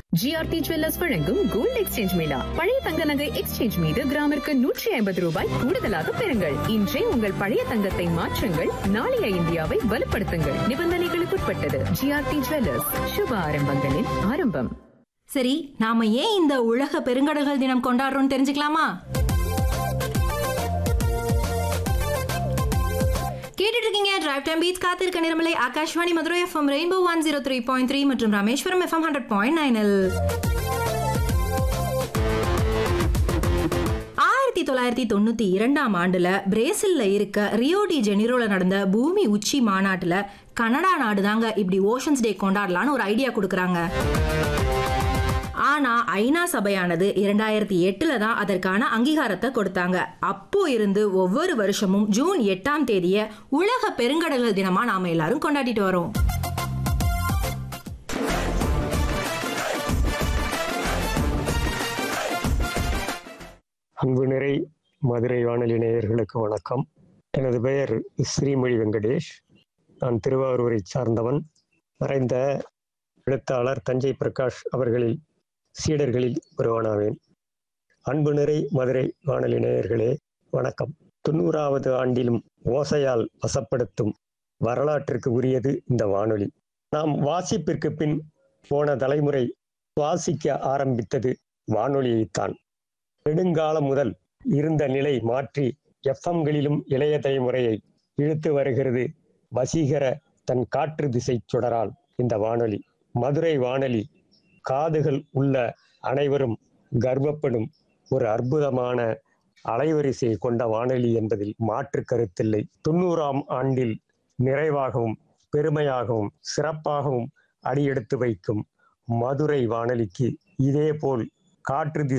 GRT jewellers வழங்கும் gold exchange மேளா பழைய தங்க நகை எக்ஸ்சேஞ்ச் மீது கிராமிற்கு நூற்றி ஐம்பது ரூபாய் கூடுதலாக பெறுங்கள் இன்றே உங்கள் பழைய தங்கத்தை மாற்றுங்கள் நாளைய இந்தியாவை வலுப்படுத்துங்கள் நிபந்தனைகளுக்குட்பட்டது ஜிஆர்டி ஜுவல்லர்ஸ் சுப ஆரம்பங்களின் ஆரம்பம் சரி நாம ஏன் இந்த உலக பெருங்கடல்கள் தினம் கொண்டாடுறோம்னு தெரிஞ்சுக்கலாமா கேட்டுட்டு இருக்கீங்க டிரைவ் டைம் பீச் காத்திருக்க நிறமலை Akashvani Madurai FM rainbow one zero three point three மற்றும் ராமேஸ்வரம் எஃப்எம் ஹண்ட்ரட் பாயிண்ட் நைனில் ஆயிரத்தி தொள்ளாயிரத்தி தொண்ணூத்தி இரண்டாம் ஆண்டுல பிரேசில்ல இருக்க ரியோ டி ஜெனிரோல நடந்த பூமி உச்சி மாநாட்டுல கனடா நாடு தாங்க இப்படி ஓஷன்ஸ் டே கொண்டாடலான்னு ஒரு ஐடியா கொடுக்குறாங்க ஆனா ஐநா சபையானது இரண்டாயிரத்தி எட்டுல தான் அதற்கான அங்கீகாரத்தை கொடுத்தாங்க அப்போ இருந்து ஒவ்வொரு வருஷமும் ஜூன் எட்டாம் தேதிய உலக பெருங்கடல்கள் தினமா நாம எல்லாரும் கொண்டாடிட்டு வரோம் அன்பு நிறை மதுரை வானொலி நேயர்களுக்கு வணக்கம் எனது பெயர் ஸ்ரீமொழி வெங்கடேஷ் நான் திருவாரூரை சார்ந்தவன் மறைந்த எழுத்தாளர் தஞ்சை பிரகாஷ் அவர்களில் சீடர்களில் ஒருவனாவேன் அன்பு நிறை மதுரை வானொலி நேயர்களே வணக்கம் தொண்ணூறாவது ஆண்டிலும் ஓசையால் வசப்படுத்தும் வரலாற்றிற்கு உரியது இந்த வானொலி நாம் வாசிப்பிற்கு பின் போன தலைமுறை சுவாசிக்க ஆரம்பித்தது வானொலியைத்தான் நெடுங்காலம் முதல் இருந்த நிலை மாற்றி எஃப்எம்களிலும் இளைய தலைமுறையை இழுத்து வருகிறது வசீகர தன் காற்று திசை சுடரால் இந்த வானொலி மதுரை வானொலி காதுகள் உள்ள அனைவரும் கர்வப்படும் ஒரு அற்புதமான அலைவரிசை கொண்ட வானொலி என்பதில் மாற்று கருத்தில்லை தொண்ணூறாம் ஆண்டில் நிறைவாகவும் பெருமையாகவும் சிறப்பாகவும் அடியெடுத்து வைக்கும் மதுரை வானொலிக்கு இதேபோல் காற்று